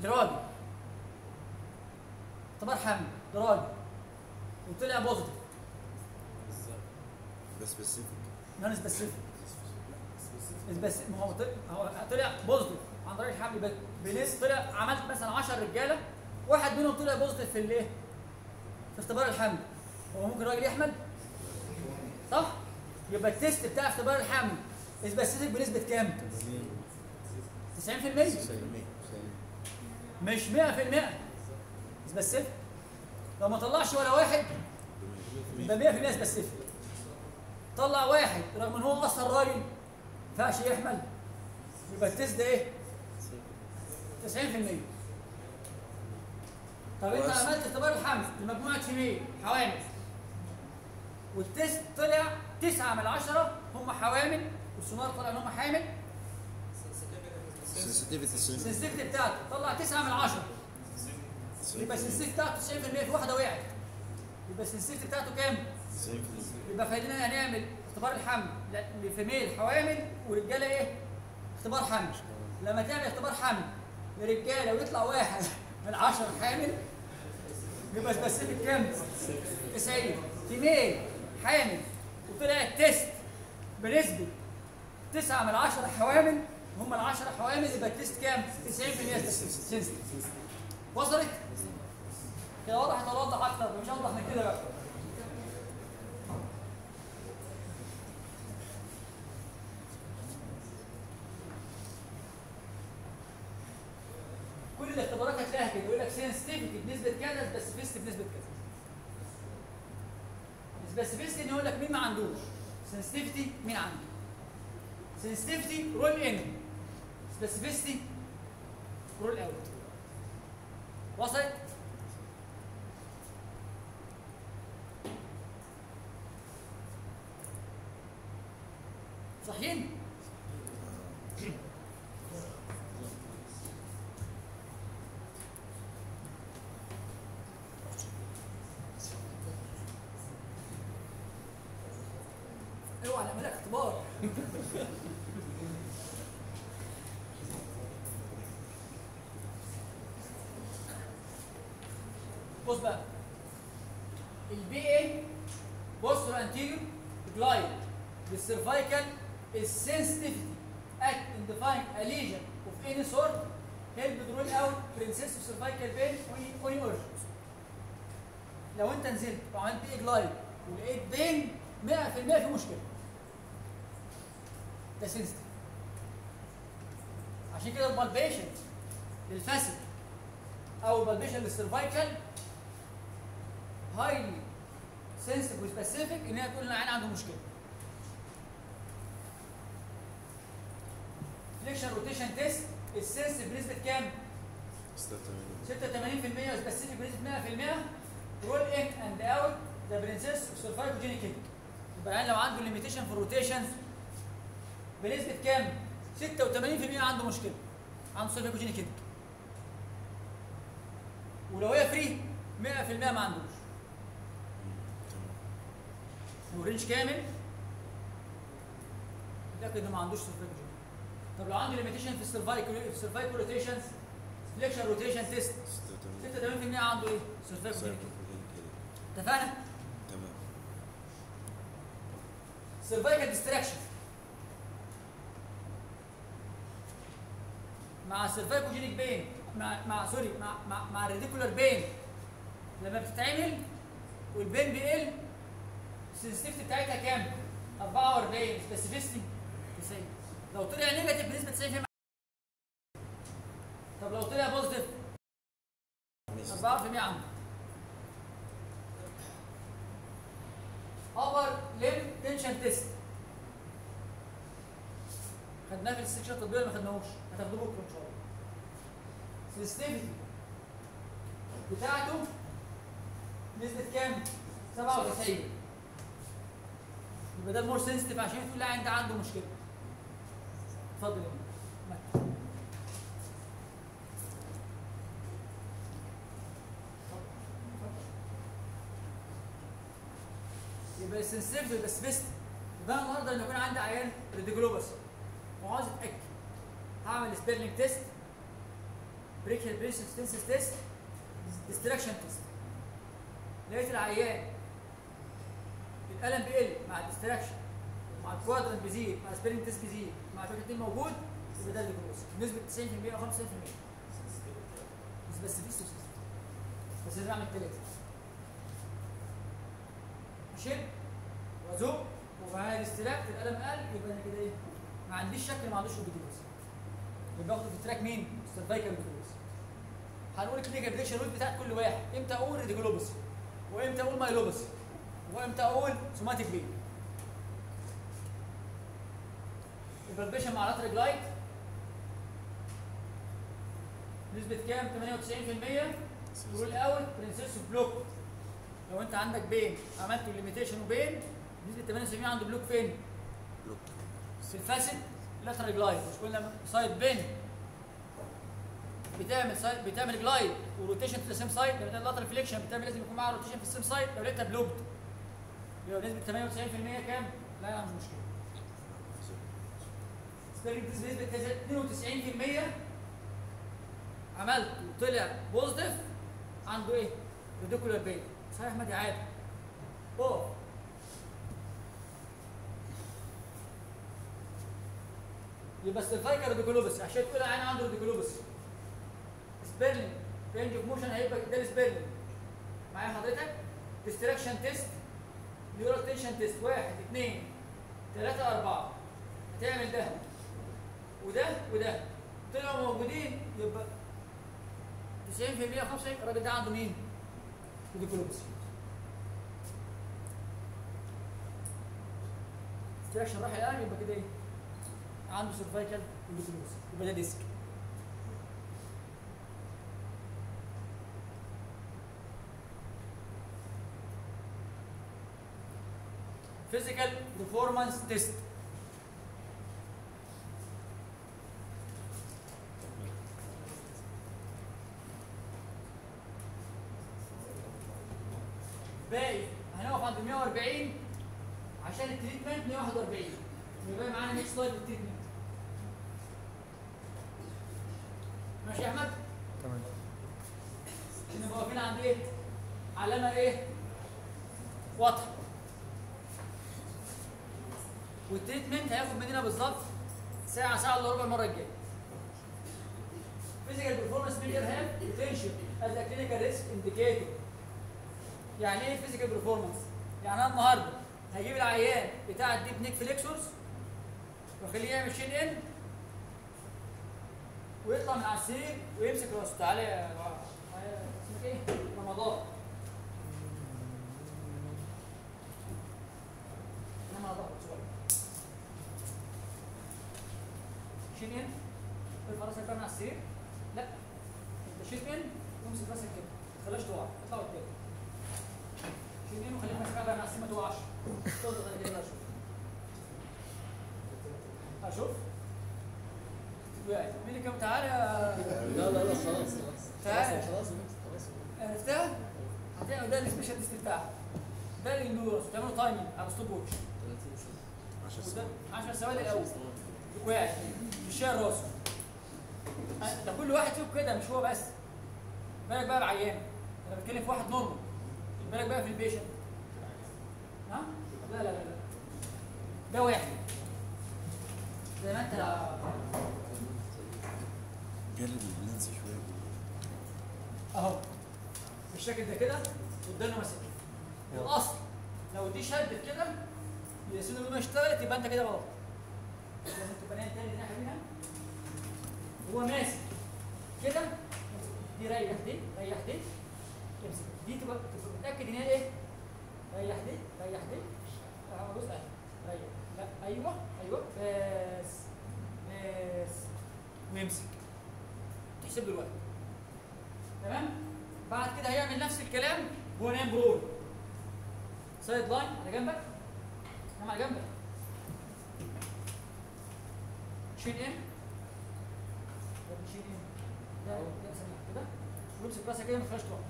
راجل اختبار حمل ده راجل وطلع بوزيتيف ده سبيسيفيك نون سبيسيفيك بس ما هو طلع هو طلع بوزيتيف عن طريق الحمل بس بنس طلع عملت مثلا 10 رجاله واحد منهم طلع بوزيتيف في الايه؟ في اختبار الحمل هو ممكن راجل يحمل؟ صح؟ يبقى التيست بتاع اختبار الحمل سبيسيفيك بنسبه كام؟ 90% مش 100% سبيسيفيك لو ما طلعش ولا واحد يبقى 100% سبيسيفيك طلع واحد رغم ان هو اصلا راجل ما ينفعش يحمل يبقى التيست ده ايه؟ 90% طب انت كويس. عملت اختبار الحمل لمجموعه فيميل حوامل والتيست طلع 9 من 10 هم حوامل والسونار طلع ان هم حامل سنسيتيفيتي السنسيتيفيتي بتاعته طلع 9 من 10 يبقى السنسيتيفيتي بتاعته 90% في واحده وقعت يبقى السنسيتيفيتي بتاعته كام؟ يبقى فايدنا هنعمل اختبار الحمل ل- لفيميل حوامل ورجاله ايه؟ اختبار حمل لما تعمل اختبار حمل لرجاله ويطلع واحد من 10 حامل يبقى سبيسيفيك كام؟ 90 فيميل حامل وطلع التيست بنسبه 9 من 10 حوامل هم ال 10 حوامل يبقى التيست كام؟ 90% سنسيتيف وصلت؟ كده وضحت ولا اوضح اكتر مش اوضح من كده بقى كل الاختبارات هتلاقيها كده يقول لك سنسيتيفيتي بنسبه كذا سبيسيفيستي بنسبه كذا سبيسيفيستي يقول لك مين ما عندوش سنسيتيفيتي مين عنده سنسيتيفيتي رول ان سبيسيفيستي رول اوت وصلت صحيين اوعى نعمل لك اختبار بص بقى البي اي بوستر انتيريور جلايد بالسيرفايكال السنسيتيفيتي اكت ان ديفاين a lesion of any sort help rule out princess of cervical pain on on your لو انت نزلت وعملت بي جلايد ولقيت بين 100% في مشكله ده سنسيتيف عشان كده البالبيشن للفاسد او البالبيشن للسيرفايكال هايلي سنسيتيف وسبيسيفيك ان هي تقول ان العين عنده مشكله فليكشن روتيشن تيست السنسيتيف بنسبه كام؟ 86% وسبيسيفيك بنسبه 100% رول ان اند اوت ذا برنسس سيرفايكوجينيك كيك يبقى العين لو عنده ليميتيشن في الروتيشنز بنسبه كام؟ 86% عنده مشكله عنده سيرفايكوجينيك كيك ولو هي فري 100% ما عندوش ورينج كامل متاكد انه ما عندوش سيرفايكوجينيك طب لو عنده ليميتيشن في السيرفايكو في السيرفايكو روتيشنز فليكشن روتيشن تيست 86% عنده ايه؟ سيرفايكوجينيك اتفقنا؟ تمام سيرفايكال ديستراكشن مع السيرفايكوجينيك بين مع مع سوري مع مع, مع الريديكولار بين لما بتتعمل والبين بيقل السنسيتيفيتي بتاعتها كام؟ 44 سبيسيفيستي 90 لو طلع نيجاتيف بنسبه 90% طب لو طلع بوزيتيف 4% عنده upper limb tension test خدناه في السكشن التطبيقي ولا ما خدناهوش؟ هتاخدوه بكره ان شاء الله. سنسيتيفيتي بتاعته نسبة كام؟ 97 يبقى ده المور سنسيتيف عشان تقول لا انت عنده مشكلة. اتفضل يا مهندس. يبقى السنسيتيف يبقى سبيست يبقى انا النهارده لما يكون عندي عيان ريديجلوبس وعاوز اتاكد هعمل سبيرلينج تيست بريكيال بريسستنس تيست ديستراكشن تيست لقيت العيان الالم بيقل مع الديستراكشن مع الكوادرنت بيزيد مع السبيرنج تيست بيزيد مع البروتين موجود يبقى ده الجلوكوز بنسبه 90% او 95% بس بس في سوسيس بس لازم اعمل ثلاثه اشد وازق ومعايا الاستلاك الالم قل يبقى انا كده ايه ما عنديش شك إن ما عندوش ريديكولوس يبقى باخد في التراك مين؟ سيرفايكال ريديكولوس هنقول الكلينيكال بريشن رول بتاعت كل واحد امتى اقول ريديكولوبس وامتى اقول مايلوبس وامتى اقول سوماتيك بين يبقى البيشن مع لاتر جلايد نسبة كام؟ 98% رول اوت برنسيس بلوك لو انت عندك بين عملت ليميتيشن وبين نسبة 78% عنده بلوك فين؟ بلوك في الفاسد لاترال جلايد مش قلنا سايد بين بتعمل سايد بتعمل جلايد وروتيشن في السيم سايد لو اللاترال فليكشن بتعمل لازم يكون معاها روتيشن في السيم سايد لو لقيتها بلوكد يبقى بنسبه 98% كام؟ لا لا مش مشكله سبيرنج بنسبه كذا 92% عملت وطلع بوزيتيف عنده ايه؟ ريديكولار بين صحيح ما دي عادي اقف يبقى السيرفايكال ريديكولوبس عشان تقول انا عنده ريديكولوبس سبيرلينج رينج اوف موشن هيبقى ده السبيرلينج معايا حضرتك ديستراكشن تيست نيورال تنشن تيست واحد اثنين ثلاثة أربعة هتعمل ده وده وده طلعوا موجودين يبقى 90% 95 الراجل ده عنده مين؟ ريديكولوبس ديستراكشن راح الآن يبقى كده ايه؟ عنده سيرفايكال ريديكولوبس يبقى ده ديسك physical performance test باقي هنقف عند 140 عشان التريتمنت 141 يبقى معانا نيكست سلايد للتريتمنت ماشي يا احمد؟ تمام عشان نبقى واقفين عند ايه؟ علامه ايه؟ واضحه والتريتمنت هياخد مننا بالظبط ساعه ساعه الا ربع المره الجايه physical performance measure have potential as a clinical risk indicator يعني ايه physical performance؟ يعني انا النهارده هجيب العيان بتاع الديب نيك فليكسورز واخليه يعمل شين ان ويطلع من على السرير ويمسك راسه تعالى يا تعالى- اسمك ايه؟ رمضان نام على ظهرك شويه شيل ان ارفع راسك بقى من على السرير لا انت شيل ان وامسك راسك كده ما تخليهاش تقع اطلع قدام شيل ان وخليك ماسك بقى من على السرير ما تقعش تضغط على كده بقى شوف اشوف وقعت مين اللي كان تعالى يا- لا لا لا خلاص خلاص تعال. خلاص خلاص عرفتها؟ هتعمل ده السبيشال تيست بتاعك ده النورس وتعملوا تايمنج على ستوب ووتش 30 سنة 10 وده سنين 10 ثواني 10 الاول سنة وقعت مش شايل راسه أه، ده كل واحد فيهم كده مش هو بس بالك بقى بعيان انا بتكلم في واحد نورمال بالك بقى في البيشنت ها؟ لا لا لا لا ده واحد زي ما انت جرب اللينس شويه اهو بالشكل ده كده قدامنا ماسك الاصل لو دي شدت كده يا سيدي ما اشتغلت يبقى انت كده غلط لازم تبقى نايم تاني ناحيه منها هو ماسك كده دي ريح دي ريح دي امسك دي تبقى تبقى متاكد ان هي ايه؟ ريح دي ريح دي اهو بص اهي ريح لا ايوه ايوه بس بس ويمسك تحسب له الوقت تمام بعد كده هيعمل نفس الكلام وهو نايم برول سايد لاين على جنبك نام على جنبك شيل ان طب شيل ان ده ده سريع كده ويمسك راسك كده ما تخليهاش تقع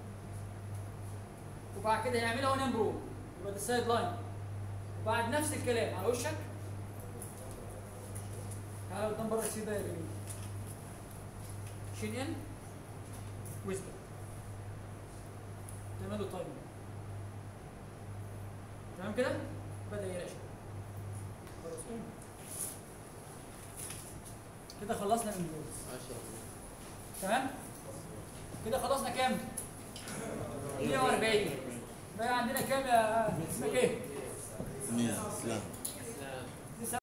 وبعد كده يعملها وهو نايم برول يبقى ده السايد لاين وبعد نفس الكلام على وشك تعالى قدام بره السير ده يا جميل تشين ان ويسبر تعمل له تايم تمام كده بدا يراشد خلاص قوم. كده خلصنا من دول 10 تمام كده خلصنا كام 140 بقى عندنا كام يا اسمك ايه مية اسلام